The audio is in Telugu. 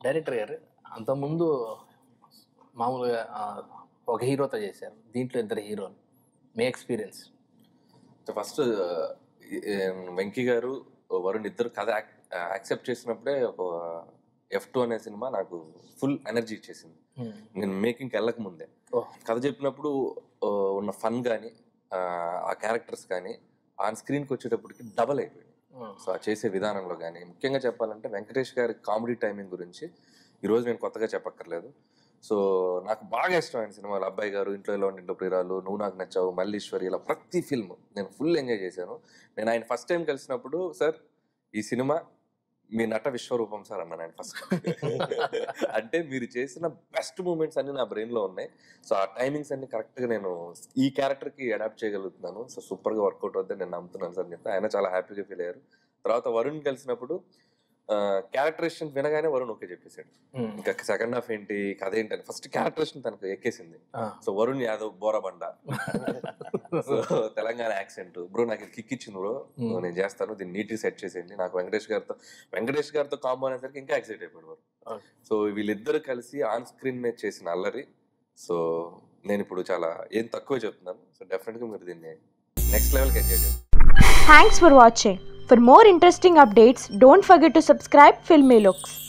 డైరెక్టర్ గారు అంతకుముందు మామూలుగా ఆ, ఒక హీరోతో చేశారు దీంట్లో ఇద్దరు హీరోలు మీ ఎక్స్పీరియన్స్ ఫస్ట్ వెంకీ గారు వరుణ్ ఇద్దరు కథ యాక్సెప్ట్ చేసినప్పుడే ఒక ఎఫ్ టూ అనే సినిమా నాకు ఫుల్ ఎనర్జీ ఇచ్చేసింది నేను మేకింగ్కి వెళ్ళక ముందే ఓ. కథ చెప్పినప్పుడు ఆ, ఉన్న ఫన్ కానీ ఆ క్యారెక్టర్స్ కానీ ఆన్ స్క్రీన్కి వచ్చేటప్పటికి డబల్ అయిపోయింది సో ఆ చేసే విధానంలో కానీ ముఖ్యంగా చెప్పాలంటే వెంకటేష్ గారి కామెడీ టైమింగ్ గురించి ఈరోజు నేను కొత్తగా చెప్పక్కర్లేదు సో నాకు బాగా ఇష్టం ఆయన సినిమాలు అబ్బాయి గారు ఇంట్లో ఎలా ఉండి ఇంట్లో ప్రియురాలు నువ్వు నాకు నచ్చావు మల్లీశ్వరి ఇలా ప్రతి ఫిల్మ్ నేను ఫుల్ ఎంజాయ్ చేశాను నేను ఆయన ఫస్ట్ టైం కలిసినప్పుడు సార్ ఈ సినిమా మీ నట విశ్వరూపం సార్ అన్నాను ఆయన ఫస్ట్ అంటే మీరు చేసిన బెస్ట్ మూమెంట్స్ అన్ని నా brain లో ఉన్నాయి సో ఆ టైమింగ్స్ అన్ని correct గా నేను ఈ character కి అడాప్ట్ చేయగలుగుతున్నాను సో సూపర్ గా వర్కౌట్ అవుతుంది నేను నమ్ముతున్నాను సార్ అని చెప్తే ఆయన చాలా హ్యాపీగా ఫీల్ అయ్యారు తర్వాత వరుణ్ కలిసినప్పుడు క్యారెక్టరేషన్ వినగానే వరుణ్ ఓకే చెప్పేశాడు ఇంకా సెకండ్ హాఫ్ ఏంటి కథ ఏంటి అని ఫస్ట్ క్యారెక్టరేషన్ తనకు ఎక్కేసింది so Varun Yadav Borabanda so Telangana accent bro నాకు ఇది కిక్ ఇచ్చింది బ్రో Hmm. నేను చేస్తాను దీన్ని నీట్గా సెట్ చేసేయండి నాకు వెంకటేష్ గారితో వెంకటేష్ గారితో కాంబో అనేసరికి ఇంకా ఎక్సైట్ అయిపోయాడు వారు Okay. సో వీళ్ళిద్దరు కలిసి ఆన్ స్క్రీన్ మీద చేసిన అల్లరి సో నేను ఇప్పుడు చాలా ఏం తక్కువ చెప్తున్నాను సో డెఫినెట్ గా మీరు దీన్ని నెక్స్ట్ లెవెల్కి ఎంజాయ్ చేయండి Thanks for watching. For more interesting updates, don't forget to subscribe Filmy Looks.